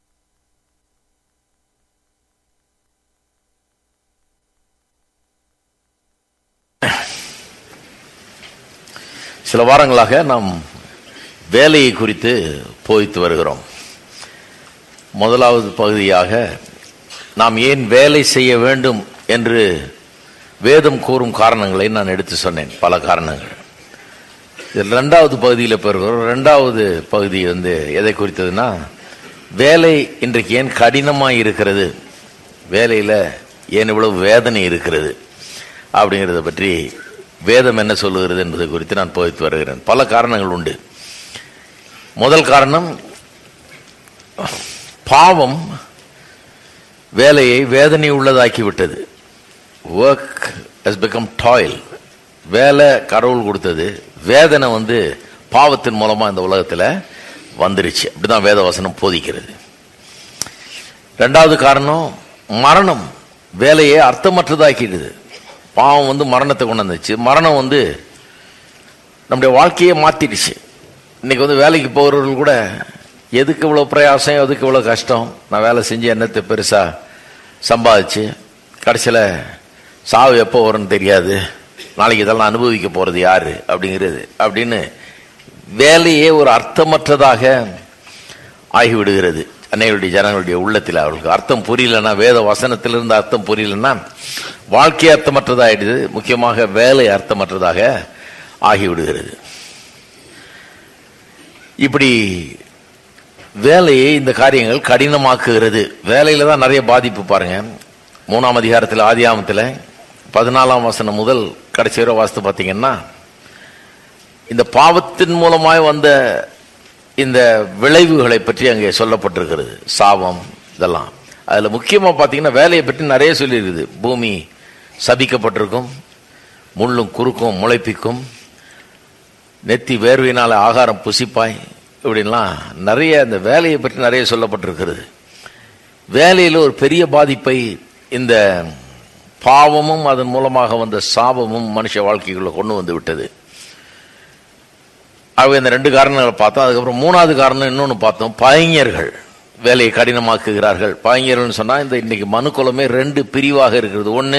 சில வாரங்களாக நாம் வேலையை குறித்து போய்த்து வருகிறோம் முதலாவது பகுதியாக நாம் ஏன் வேலை செய்ய வேண்டும் என்று வேதம் கூறும் காரணங்களை நான் எடுத்து சொன்னேன் பல காரணங்கள் இதில் ரெண்டாவது பகுதியில் பெறுகிறோம் ரெண்டாவது பகுதி வந்து எதை குறித்ததுன்னா வேலை இன்றைக்கு ஏன் கடினமாக இருக்கிறது வேலையில் ஏன் இவ்வளவு வேதனை இருக்கிறது அப்படிங்கிறத பற்றி வேதம் என்ன சொல்லுகிறது என்பது குறித்து நான் போய்த்து வருகிறேன் பல காரணங்கள் உண்டு முதல் காரணம் பாவம் வேலையை வேதனை உள்ளதாக்கி விட்டது ஒர்க் ஹஸ் பிகம் டாயில் வேலை கடவுள் கொடுத்தது வேதனை வந்து பாவத்தின் மூலமா இந்த உலகத்துல வந்துருச்சு அப்படிதான் வேத வசனம் போதிக்கிறது ரெண்டாவது காரணம் மரணம் வேலையை அர்த்தமற்றதாக்கிடுது பாவம் வந்து மரணத்தை கொண்டு வந்துச்சு மரணம் வந்து நம்முடைய வாழ்க்கையை மாத்திடுச்சு இன்னைக்கு வந்து வேலைக்கு போகிறவர்கள் கூட எதுக்கு இவ்வளோ பிரயாசம் எதுக்கு இவ்வளோ கஷ்டம் நான் வேலை செஞ்சு என்னத்தை பெருசாக சம்பாதிச்சு கடைசியில் சாவு எப்போ வரும்னு தெரியாது நாளைக்கு இதெல்லாம் அனுபவிக்க போகிறது யாரு அப்படிங்கிறது அப்படின்னு வேலையே ஒரு அர்த்தமற்றதாக ஆகிவிடுகிறது அன்னைகளுடைய ஜனங்களுடைய உள்ளத்தில் அவர்களுக்கு அர்த்தம் புரியலன்னா வேத வசனத்திலிருந்து அர்த்தம் புரியலன்னா வாழ்க்கை அர்த்தமற்றதாகிடுது முக்கியமாக வேலை அர்த்தமற்றதாக ஆகிவிடுகிறது இப்படி வேலையை இந்த காரியங்கள் கடினமாக்குகிறது வேலையில தான் நிறைய பாதிப்பு பாருங்க மூணாம் அதிகாரத்தில் ஆதியாமத்தில் பதினாலாம் வசனம் முதல் கடைசி வரை வாசித்து பார்த்தீங்கன்னா இந்த பாவத்தின் மூலமாய் வந்த இந்த விளைவுகளை பற்றி அங்கே சொல்லப்பட்டிருக்கிறது சாபம் இதெல்லாம் அதில் முக்கியமாக பார்த்தீங்கன்னா வேலையை பற்றி நிறைய சொல்லியிருக்குது பூமி சபிக்கப்பட்டிருக்கும் முள்ளும் குறுக்கும் முளைப்பிக்கும் நெத்தி வேர்வையினால் ஆகாரம் புசிப்பாய் இப்படின்லாம் நிறைய இந்த வேலையை பற்றி நிறைய சொல்லப்பட்டிருக்கிறது வேலையில் ஒரு பெரிய பாதிப்பை இந்த பாவமும் அதன் மூலமாக வந்த சாபமும் மனுஷ வாழ்க்கைக்குள்ள கொண்டு வந்து விட்டது ஆகவே இந்த ரெண்டு காரணங்களை பார்த்தோம் அதுக்கப்புறம் மூணாவது காரணம் இன்னொன்று பார்த்தோம் பைஞர்கள் வேலையை கடினமாக்குகிறார்கள் பைஞர்கள்னு சொன்னா இந்த இன்னைக்கு மனுக்குலமே ரெண்டு பிரிவாக இருக்கிறது ஒன்று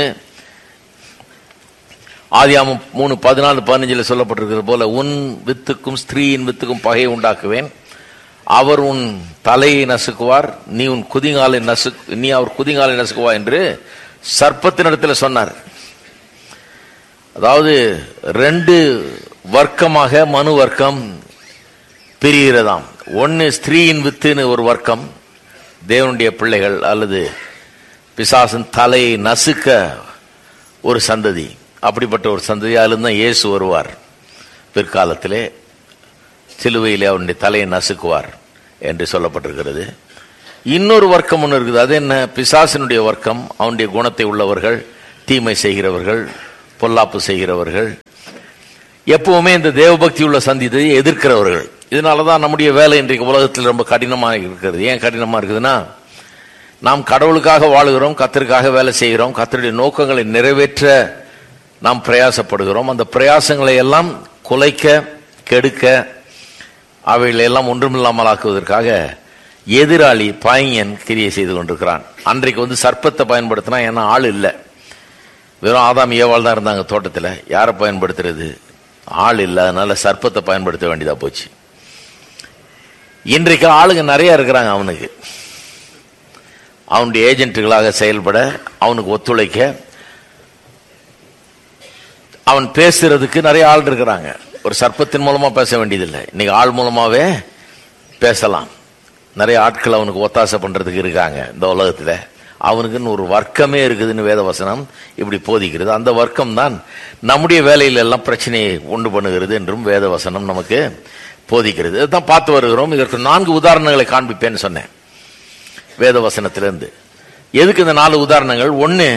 ஆதியாமம் மூணு பதினாலு பதினஞ்சில் சொல்லப்பட்டிருக்கிறது போல உன் வித்துக்கும் ஸ்திரீயின் வித்துக்கும் பகையை உண்டாக்குவேன் அவர் உன் தலையை நசுக்குவார் நீ உன் குதிங்காலை நசு நீ அவர் குதிங்காலை நசுக்குவா என்று சர்ப்பத்தினிடத்தில் சொன்னார் அதாவது ரெண்டு வர்க்கமாக மனு வர்க்கம் பிரிகிறதாம் ஒன்னு ஸ்திரீயின் வித்துன்னு ஒரு வர்க்கம் தேவனுடைய பிள்ளைகள் அல்லது பிசாசின் தலையை நசுக்க ஒரு சந்ததி அப்படிப்பட்ட ஒரு சந்ததி அதிலிருந்து தான் இயேசு வருவார் பிற்காலத்திலே சிலுவையிலே அவனுடைய தலையை நசுக்குவார் என்று சொல்லப்பட்டிருக்கிறது இன்னொரு வர்க்கம் ஒன்று இருக்குது அது என்ன பிசாசினுடைய வர்க்கம் அவனுடைய குணத்தை உள்ளவர்கள் தீமை செய்கிறவர்கள் பொல்லாப்பு செய்கிறவர்கள் எப்பவுமே இந்த தேவபக்தி உள்ள சந்தித்ததை எதிர்க்கிறவர்கள் இதனால தான் நம்முடைய வேலை இன்றைக்கு உலகத்தில் ரொம்ப கடினமாக இருக்கிறது ஏன் கடினமாக இருக்குதுன்னா நாம் கடவுளுக்காக வாழுகிறோம் கத்தருக்காக வேலை செய்கிறோம் கத்தருடைய நோக்கங்களை நிறைவேற்ற நாம் பிரயாசப்படுகிறோம் அந்த பிரயாசங்களை எல்லாம் குலைக்க கெடுக்க அவைகளை எல்லாம் ஒன்றுமில்லாமல் ஆக்குவதற்காக எதிராளி பாயன் கிரியை செய்து கொண்டிருக்கிறான் அன்றைக்கு வந்து சர்ப்பத்தை பயன்படுத்தினா ஏன்னா ஆள் இல்லை வெறும் ஆதாம் ஏவாள் தான் இருந்தாங்க தோட்டத்தில் யாரை பயன்படுத்துறது ஆள் இல்லை அதனால சர்ப்பத்தை பயன்படுத்த வேண்டியதா போச்சு இன்றைக்கு ஆளுங்க நிறைய இருக்கிறாங்க அவனுக்கு அவனுடைய ஏஜென்ட்டுகளாக செயல்பட அவனுக்கு ஒத்துழைக்க அவன் பேசுறதுக்கு நிறைய ஆள் இருக்கிறாங்க ஒரு சர்ப்பத்தின் மூலமா பேச வேண்டியதில்லை இன்னைக்கு ஆள் மூலமாவே பேசலாம் நிறைய ஆட்கள் அவனுக்கு ஒத்தாசை பண்றதுக்கு இருக்காங்க இந்த உலகத்துல அவனுக்குன்னு ஒரு வர்க்கமே இருக்குதுன்னு வேதவசனம் இப்படி போதிக்கிறது அந்த வர்க்கம் தான் நம்முடைய வேலையில எல்லாம் பிரச்சனையை உண்டு பண்ணுகிறது என்றும் வேதவசனம் நமக்கு போதிக்கிறது இதுதான் பார்த்து வருகிறோம் இதற்கு நான்கு உதாரணங்களை காண்பிப்பேன்னு சொன்னேன் வேதவசனத்திலிருந்து எதுக்கு இந்த நாலு உதாரணங்கள் ஒன்று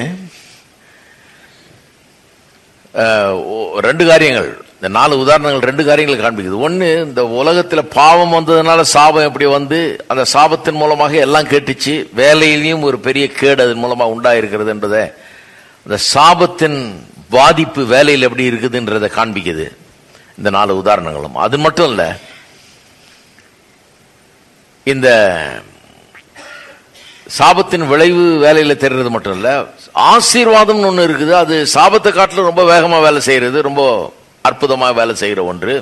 ரெண்டு காரியங்கள் இந்த நாலு உதாரணங்கள் ரெண்டு காரியங்களை காண்பிக்குது ஒன்று இந்த உலகத்தில் பாவம் வந்ததுனால சாபம் எப்படி வந்து அந்த சாபத்தின் மூலமாக எல்லாம் கேட்டுச்சு வேலையிலையும் ஒரு பெரிய கேடு அதன் மூலமாக உண்டாயிருக்கிறது என்றதை அந்த சாபத்தின் பாதிப்பு வேலையில் எப்படி இருக்குதுன்றதை காண்பிக்குது இந்த நாலு உதாரணங்களும் அது மட்டும் இல்லை இந்த சாபத்தின் விளைவு வேலையில தெரிறது மட்டும் இல்ல ஆசீர்வாதம்னு ஒண்ணு இருக்குது அது சாபத்தை காட்டிலும் ரொம்ப வேகமா வேலை செய்யறது ரொம்ப அற்புதமா வேலை செய்யற ஒன்று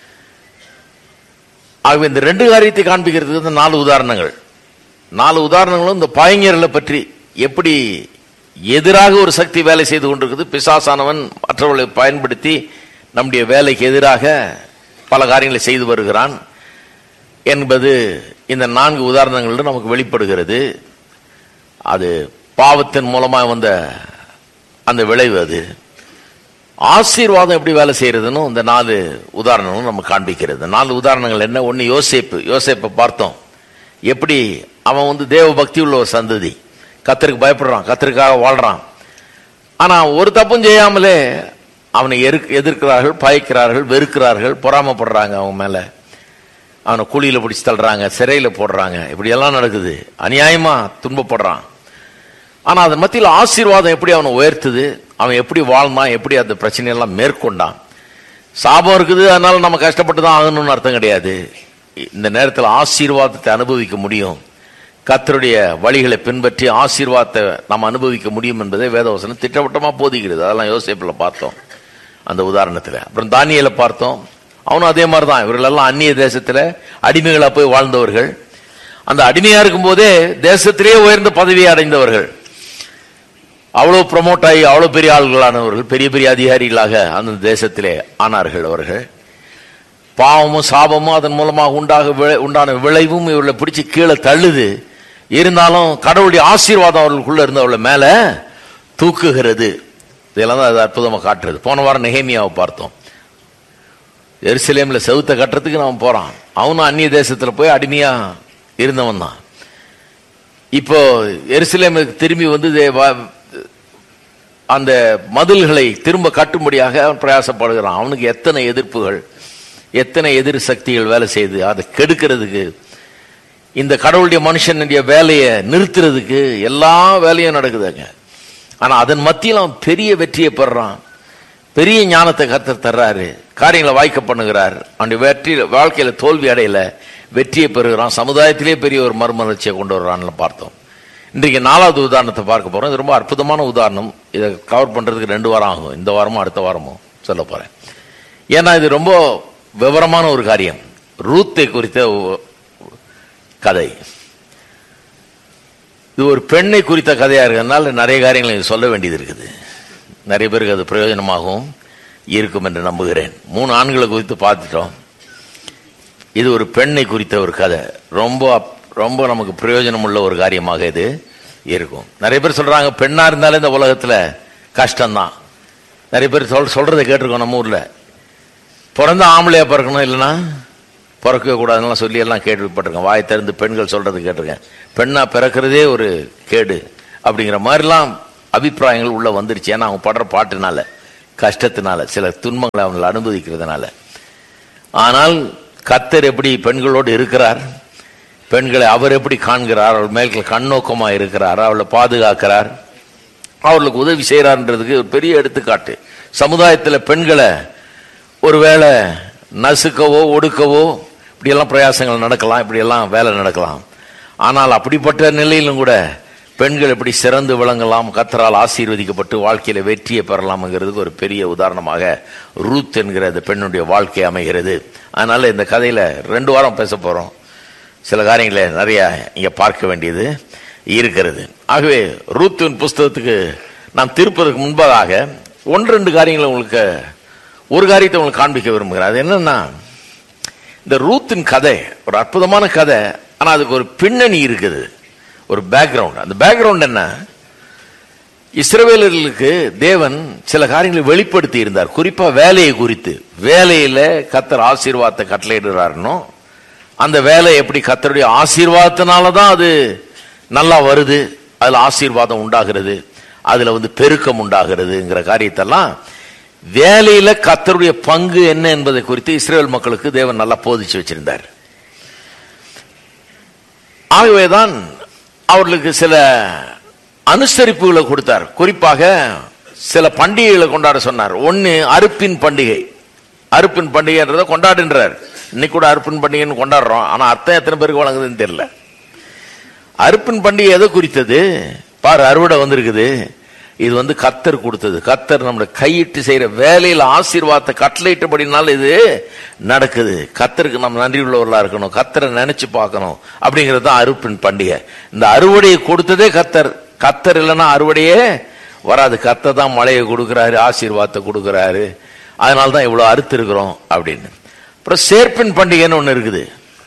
ஆகவே இந்த ரெண்டு காரியத்தை காண்பிக்கிறதுக்கு இந்த நாலு உதாரணங்கள் நாலு உதாரணங்களும் இந்த பாயங்கர்களை பற்றி எப்படி எதிராக ஒரு சக்தி வேலை செய்து கொண்டிருக்குது பிசாசானவன் மற்றவர்களை பயன்படுத்தி நம்முடைய வேலைக்கு எதிராக பல காரியங்களை செய்து வருகிறான் என்பது இந்த நான்கு உதாரணங்களில் நமக்கு வெளிப்படுகிறது அது பாவத்தின் மூலமாக வந்த அந்த விளைவு அது ஆசீர்வாதம் எப்படி வேலை செய்யறதுன்னு இந்த நாலு உதாரணங்களும் நம்ம காண்பிக்கிறது நாலு உதாரணங்கள் என்ன ஒன்று யோசேப்பு யோசேப்பை பார்த்தோம் எப்படி அவன் வந்து தேவ பக்தி உள்ள ஒரு சந்ததி கத்தருக்கு பயப்படுறான் கத்தருக்காக வாழ்றான் ஆனா ஒரு தப்பும் செய்யாமலே அவனை எரு- எதிர்க்கிறார்கள் பயக்கிறார்கள் வெறுக்கிறார்கள் பொறாமப்படுறாங்க அவன் மேல அவனை கூலியில பிடிச்சு தள்ளுறாங்க சிறையில போடுறாங்க இப்படி எல்லாம் நடக்குது அநியாயமா துன்பப்படுறான் ஆனா அதன் மத்தியில் ஆசீர்வாதம் எப்படி அவனை உயர்த்துது அவன் எப்படி வாழ்ந்தான் எப்படி அந்த பிரச்சனையெல்லாம் மேற்கொண்டான் சாபம் இருக்குது அதனால நம்ம கஷ்டப்பட்டு தான் ஆகணும்னு அர்த்தம் கிடையாது இந்த நேரத்தில் ஆசீர்வாதத்தை அனுபவிக்க முடியும் கர்த்தருடைய வழிகளை பின்பற்றி ஆசீர்வாதத்தை நாம் அனுபவிக்க முடியும் என்பதை வேதவசனம் திட்டவட்டமா போதிக்கிறது அதெல்லாம் யோசிப்பில் பார்த்தோம் அந்த உதாரணத்தில் அப்புறம் தானியலை பார்த்தோம் அவனும் அதே மாதிரி தான் இவர்களெல்லாம் அந்நிய தேசத்தில் அடிமைகளா போய் வாழ்ந்தவர்கள் அந்த அடிமையா இருக்கும்போதே தேசத்திலேயே உயர்ந்த பதவியை அடைந்தவர்கள் அவ்வளவு ப்ரமோட் ஆகி அவ்வளவு பெரிய ஆள்களானவர்கள் பெரிய பெரிய அதிகாரிகளாக அந்த தேசத்திலே ஆனார்கள் அவர்கள் பாவமும் சாபமும் அதன் மூலமாக உண்டாக விளை- உண்டான விளைவும் இவர்களை பிடிச்சு கீழே தள்ளுது இருந்தாலும் கடவுளுடைய ஆசீர்வாதம் அவர்களுக்குள்ள இருந்து அவளை மேல தூக்குகிறது இதெல்லாம் தான் அது அற்புதமா காட்டுறது போன வாரம் நெகேமியாவை பார்த்தோம் எருசலேம்ல செவுத்த கட்டுறதுக்கு அவன் போறான் அவனும் அந்நிய தேசத்துல போய் அடிமையா இருந்தவன் தான் இப்போ எருசலேமுக்கு திரும்பி வந்து தே- வ- அந்த மதில்களை திரும்ப கட்டும்படியாக அவன் பிரயாசப்படுகிறான் அவனுக்கு எத்தனை எதிர்ப்புகள் எத்தனை எதிர் சக்திகள் வேலை செய்யுது அதை கெடுக்கிறதுக்கு இந்த கடவுளுடைய மனுஷனுடைய வேலையை நிறுத்துறதுக்கு எல்லா வேலையும் நடக்குதுங்க ஆனா அதன் மத்தியில் அவன் பெரிய வெற்றியை பெறான் பெரிய ஞானத்தை கர்த்தர் தர்றாரு காரியங்களை வாய்க்க பண்ணுகிறார் அவனுடைய வெற்றி வாழ்க்கையில தோல்வி அடையல வெற்றியை பெறுகிறான் சமுதாயத்திலே பெரிய ஒரு மறுமலர்ச்சியை கொண்டு வர்றான்னு பார்த்தோம் இன்றைக்கு நாலாவது உதாரணத்தை பார்க்க போறோம் இது ரொம்ப அற்புதமான உதாரணம் இதை கவர் பண்றதுக்கு ரெண்டு வாரம் ஆகும் இந்த வாரமும் அடுத்த வாரமும் சொல்ல போறேன் ஏன்னா இது ரொம்ப விவரமான ஒரு காரியம் ரூத்தை குறித்த ஒ- கதை இது ஒரு பெண்ணை குறித்த கதையா இருக்கிறதுனால நிறைய காரியங்களை இங்க சொல்ல வேண்டியது இருக்குது நிறைய பேருக்கு அது பிரயோஜனமாகவும் இருக்கும் என்று நம்புகிறேன் மூணு ஆண்களை குறித்து பார்த்துட்டோம் இது ஒரு பெண்ணை குறித்த ஒரு கதை ரொம்ப அப்- ரொம்ப நமக்கு பிரயோஜனம் உள்ள ஒரு காரியமாக இது இருக்கும் நிறைய பேர் சொல்றாங்க பெண்ணா இருந்தாலே இந்த உலகத்துல கஷ்டம்தான் நிறைய பேர் சொல் சொல்றதை கேட்டிருக்கோம் நம்ம ஊர்ல பிறந்த ஆம்பளையா பிறக்கணும் இல்லைன்னா பிறக்கவே கூடாதுன்னு சொல்லி எல்லாம் கேள்விப்பட்டிருக்கேன் வாயை திறந்து பெண்கள் சொல்றது கேட்டிருக்கேன் பெண்ணா பிறக்கிறதே ஒரு கேடு அப்படிங்கிற மாதிரிலாம் அபிப்பிராயங்கள் உள்ள வந்துருச்சு ஏன்னா அவங்க படுற பாட்டுனால கஷ்டத்தினால சில துன்பங்களை அவங்களை அனுபவிக்கிறதுனால ஆனால் கத்தர் எப்படி பெண்களோடு இருக்கிறார் பெண்களை அவர் எப்படி காண்கிறார் அவள் மேல் கண்ணோக்கமா இருக்கிறார் அவளை பாதுகாக்கிறார் அவர்களுக்கு உதவி செய்கிறார்ன்றதுக்கு ஒரு பெரிய எடுத்துக்காட்டு சமுதாயத்தில் பெண்களை ஒருவேளை நசுக்கவோ ஒடுக்கவோ இப்படியெல்லாம் பிரயாசங்கள் நடக்கலாம் இப்படியெல்லாம் வேலை நடக்கலாம் ஆனால் அப்படிப்பட்ட நிலையிலும் கூட பெண்கள் எப்படி சிறந்து விளங்கலாம் கத்தரால் ஆசீர்வதிக்கப்பட்டு வாழ்க்கையில வெற்றியை பெறலாம்ங்கிறதுக்கு ஒரு பெரிய உதாரணமாக ரூத் என்கிற அந்த பெண்ணுடைய வாழ்க்கை அமைகிறது அதனால இந்த கதையில ரெண்டு வாரம் பேச போறோம் சில காரியங்களை நிறைய இங்க பார்க்க வேண்டியது இருக்கிறது ஆகவே ரூத்தின் புஸ்தகத்துக்கு நாம் திருப்பதற்கு முன்பதாக ஒன்று ரெண்டு காரியங்களை உங்களுக்கு ஒரு காரியத்தை உங்களுக்கு காண்பிக்க விரும்புகிறேன் அது என்னன்னா இந்த ரூத்தின் கதை ஒரு அற்புதமான கதை ஆனா அதுக்கு ஒரு பின்னணி இருக்குது ஒரு பேக்ரவுண்ட் அந்த பேக்ரவுண்ட் என்ன இஸ்ரவேலர்களுக்கு தேவன் சில காரியங்களை வெளிப்படுத்தி இருந்தார் குறிப்பா வேலையை குறித்து வேலையில கத்தர் ஆசீர்வாதத்தை கட்டளையிடுறாருனோ அந்த வேலை எப்படி கத்தருடைய ஆசீர்வாதத்தினால தான் அது நல்லா வருது அதுல ஆசீர்வாதம் உண்டாகிறது அதுல வந்து பெருக்கம் உண்டாகிறதுங்கிற காரியத்தெல்லாம் வேலையில கத்தருடைய பங்கு என்ன என்பதை குறித்து இஸ்ரேல் மக்களுக்கு தேவன் நல்லா போதிச்சு வச்சிருந்தார் ஆகவேதான் அவர்களுக்கு சில அனுசரிப்புகளை கொடுத்தார் குறிப்பாக சில பண்டிகைகளை கொண்டாட சொன்னார் ஒன்னு அறுப்பின் பண்டிகை அறுப்பின் பண்டிகைன்றத கொண்டாடுன்றார் இன்னைக்கு கூட அறுப்பின் பண்டிகைன்னு கொண்டாடுறோம் ஆனா அர்த்தம் எத்தனை பேருக்கு வழங்குதுன்னு தெரியல அறுப்பின் பண்டிகை எதை குறித்தது பாரு அறுவடை வந்திருக்குது இது வந்து கத்தர் கொடுத்தது கத்தர் நம்மளை கையிட்டு செய்யற வேலையில ஆசீர்வாதத்தை கட்டளையிட்டபடினால இது நடக்குது கத்தருக்கு நம்ம நன்றி உள்ளவர்களா இருக்கணும் கத்தரை நினைச்சு பார்க்கணும் அப்படிங்கிறது தான் அறுப்பின் பண்டிகை இந்த அறுவடையை கொடுத்ததே கத்தர் கத்தர் இல்லைன்னா அறுவடையே வராது கத்தர் தான் மழையை கொடுக்கிறாரு ஆசீர்வாதத்தை கொடுக்கிறாரு அதனால தான் இவ்வளவு அறுத்து இருக்கிறோம் அப்படின்னு அப்புறம் சேர்ப்பின் பண்டிகைன்னு ஒண்ணு இருக்குது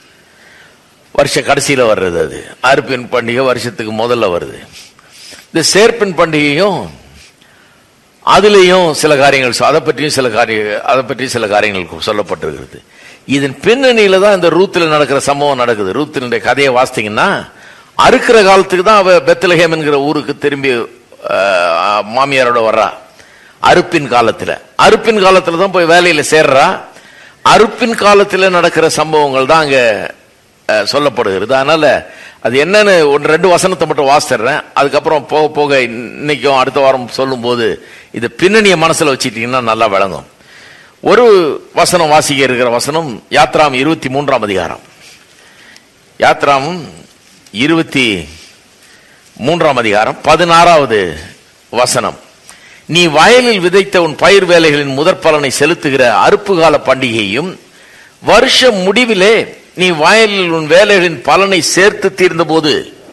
வருஷ கடைசியில வர்றது அது அறுப்பின் பண்டிகை வருஷத்துக்கு முதல்ல வருது இந்த சேர்ப்பின் பண்டிகையும் அதுலேயும் சில காரியங்கள் சொ- அதை பற்றியும் சில காரிய அதை பற்றி சில காரியங்கள் சொல்லப்பட்டிருக்கிறது இதன் பின்னணியில தான் இந்த ரூத்தில் நடக்கிற சம்பவம் நடக்குது ரூத்தினுடைய கதையை வாசித்தீங்கன்னா அறுக்கிற காலத்துக்கு தான் அவ பெத்லஹேம் என்கிற ஊருக்கு திரும்பி அஹ், மாமியாரோட வர்றா அறுப்பின் காலத்துல அறுப்பின் காலத்துல தான் போய் வேலையில சேர்றா அறுப்பின் காலத்துல நடக்கிற சம்பவங்கள் தான் அங்க அஹ், சொல்லப்படுகிறது அதனால அது என்னன்னு ஒன்று ரெண்டு வசனத்தை மட்டும் வாசிடுறேன் அதுக்கப்புறம் போக போக இன்னைக்கும் அடுத்த வாரம் சொல்லும்போது இது பின்னணியை மனசுல வச்சுட்டீங்கன்னா நல்லா விளங்கும் ஒரு வசனம் வாசிக்க இருக்கிற வசனம் யாத்ராம் இருபத்தி மூன்றாம் அதிகாரம் யாத்ராம் இருபத்தி மூன்றாம் அதிகாரம் பதினாறாவது வசனம் நீ வயலில் விதைத்த உன் பயிர் வேலைகளின் முதற் பலனை செலுத்துகிற அறுப்பு கால பண்டிகையும் வருஷ முடிவிலே நீ வயலில் உன் வேலைகளின் பலனை சேர்த்து தீர்ந்தபோது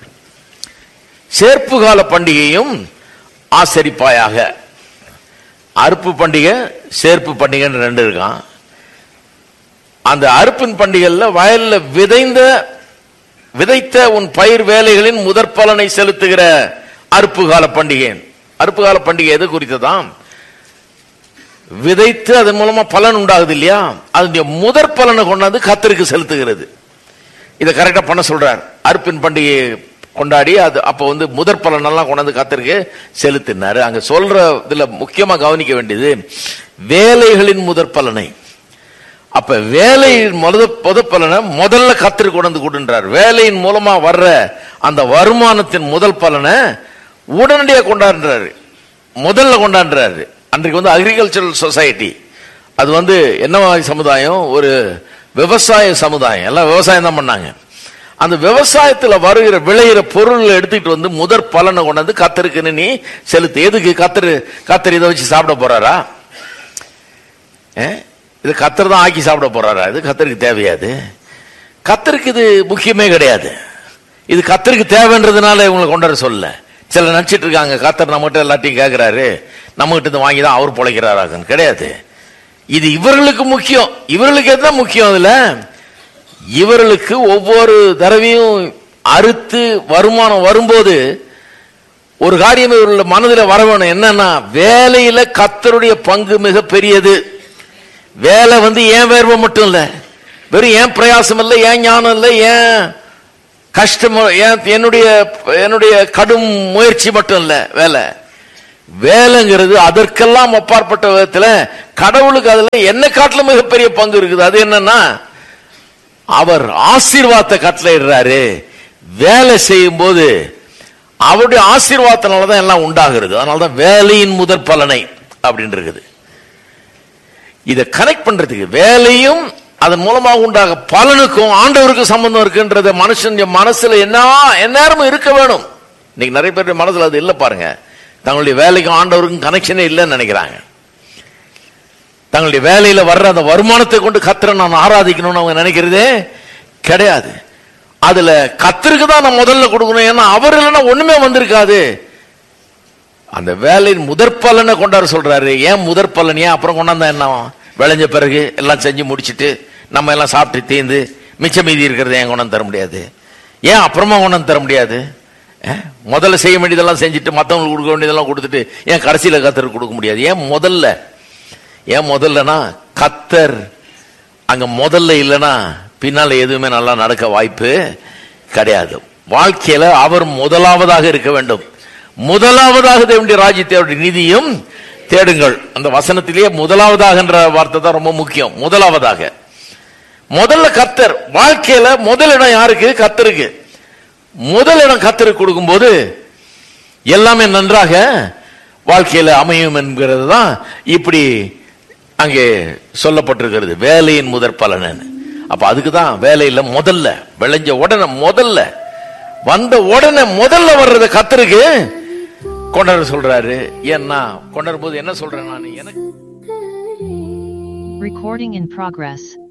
சேர்ப்பு கால பண்டிகையும் ஆசரிப்பாயாக அறுப்பு பண்டிகை சேர்ப்பு பண்டிகைன்னு ரெண்டு இருக்கான் அந்த அறுப்பின் பண்டிகையில் வயல்ல விதைந்த விதைத்த உன் பயிர் வேலைகளின் முதற் பலனை செலுத்துகிற அறுப்பு கால பண்டிகை அறுப்பு கால பண்டிகை எது குறித்ததாம் விதைத்து அதன் மூலமா பலன் உண்டாகுது இல்லையா அதனுடைய முதற் பலனை கொண்டாந்து கத்தருக்கு செலுத்துகிறது இதை கரெக்டா பண்ண சொல்றார் அறுப்பின் பண்டிகையை கொண்டாடி அது அப்ப வந்து முதற் பலன் எல்லாம் கொண்டாந்து கத்தருக்கு செலுத்தினாரு அங்க சொல்ற இதுல முக்கியமா கவனிக்க வேண்டியது வேலைகளின் முதற் பலனை அப்ப வேலையின் முத முத பலனை முதல்ல கத்திரி கொண்டு கொடுன்றார் வேலையின் மூலமா வர்ற அந்த வருமானத்தின் முதல் பலனை உடனடியாக கொண்டாடுறாரு முதல்ல கொண்டாடுறாரு அன்றைக்கு வந்து அக்ரிகல்ச்சரல் சொசைட்டி அது வந்து என்ன மாதிரி சமுதாயம் ஒரு விவசாய சமுதாயம் எல்லாம் விவசாயம் தான் பண்ணாங்க அந்த விவசாயத்துல வருகிற விளையிற பொருள் எடுத்துக்கிட்டு வந்து முதற் பலனை கொண்டாந்து கத்தருக்குன்னு நீ செலுத்து எதுக்கு கத்தரு கத்தர் இதை வச்சு சாப்பிட போறாரா ஏ? இது கத்தர் தான் ஆக்கி சாப்பிட போறாரா இது கத்தருக்கு தேவையாது கத்தருக்கு இது முக்கியமே கிடையாது இது கத்தருக்கு தேவைன்றதுனால இவங்களை கொண்டாட சொல்ல சில நினைச்சிட்டு இருக்காங்க கத்தர் நம்மகிட்ட எல்லாத்தையும் கேட்கிறாரு நம்ம கிட்ட இருந்து வாங்கி தான் அவர் பிழைக்கிறாராக்குன்னு கிடையாது இது இவர்களுக்கு முக்கியம் இவர்களுக்கு எதுதான் முக்கியம் அதுல இவர்களுக்கு ஒவ்வொரு தடவையும் அறுத்து வருமானம் வரும்போது ஒரு காரியம் இவர்கள் மனதில் வர வேணும் என்னன்னா வேலையில கத்தருடைய பங்கு மிக பெரியது வேலை வந்து ஏன் வேர்வை மட்டும் இல்ல வெறும் ஏன் பிரயாசம் இல்லை ஏன் ஞானம் இல்லை ஏன் கஷ்டம் ஏன் என்னுடைய என்னுடைய கடும் முயற்சி மட்டும் இல்ல வேலை வேலைங்கிறது அதற்கெல்லாம் அப்பாற்பட்ட விதத்துல கடவுளுக்கு அதுல என்ன காட்டிலும் மிகப்பெரிய பங்கு இருக்குது அது என்னன்னா அவர் ஆசீர்வாதத்தை கட்டளையிடுறாரு வேலை செய்யும் போது அவருடைய ஆசீர்வாதத்தினால தான் எல்லாம் உண்டாகிறது அதனால தான் வேலையின் முதற் பலனை அப்படின்னு இருக்குது இதை கனெக்ட் பண்றதுக்கு வேலையும் அதன் மூலமாக உண்டாக பலனுக்கும் ஆண்டவருக்கும் சம்பந்தம் இருக்குன்றத மனுஷன் மனசுல என்ன எந்நேரமும் இருக்க வேணும் இன்னைக்கு நிறைய பேர் மனசுல அது இல்லை பாருங்க தங்களுடைய வேலைக்கும் ஆண்டவருக்கும் கனெக்ஷனே இல்லைன்னு நினைக்கிறாங்க தங்களுடைய வேலையில வர்ற அந்த வருமானத்தை கொண்டு கத்திர நான் ஆராதிக்கணும்னு அவங்க நினைக்கிறதே கிடையாது அதுல கத்தருக்கு தான் நான் முதல்ல கொடுக்கணும் ஏன்னா அவர் இல்லைன்னா ஒண்ணுமே வந்திருக்காது அந்த வேலையின் முதற் பலனை கொண்டாட சொல்றாரு ஏன் முதற் பலன் ஏன் அப்புறம் கொண்டாந்தா என்ன விளைஞ்ச பிறகு எல்லாம் செஞ்சு முடிச்சிட்டு நம்ம எல்லாம் சாப்பிட்டு தீர்ந்து மிச்ச மீதி இருக்கிறத ஏன் கொண்டாந்து தர முடியாது ஏன் அப்புறமா கொண்டாந்து தர முடியாது அஹ்? முதல்ல செய்ய வேண்டியதெல்லாம் செஞ்சுட்டு மற்றவங்களுக்கு கொடுக்க வேண்டியதெல்லாம் கொடுத்துட்டு ஏன் கடைசியில கத்தருக்கு கொடுக்க முடியாது ஏன் முதல்ல ஏன் முதல்லனா கத்தர் அங்க முதல்ல இல்லைன்னா பின்னால எதுவுமே நல்லா நடக்க வாய்ப்பு கிடையாது வாழ்க்கையில அவர் முதலாவதாக இருக்க வேண்டும் முதலாவதாக தேவனுடைய ராஜ்யத்தை அவருடைய நிதியும் தேடுங்கள் அந்த வசனத்திலேயே முதலாவதாகன்ற வார்த்தை தான் ரொம்ப முக்கியம் முதலாவதாக முதல்ல கத்தர் வாழ்க்கையில முதல் இடம் யாருக்கு கத்தருக்கு முதல் இடம் கத்தருக்கு கொடுக்கும்போது எல்லாமே நன்றாக வாழ்க்கையில அமையும் என்கிறது தான் இப்படி அங்கே சொல்லப்பட்டிருக்கிறது வேலையின் முதற் பலன் அப்ப அதுக்கு தான் வேலையில முதல்ல விளைஞ்ச உடனே முதல்ல வந்த உடனே முதல்ல வர்றத கத்தருக்கு கொண்டாட சொல்றாரு ஏன்னா கொண்டாடும் போது என்ன சொல்றேன் நான் எனக்கு Recording in progress.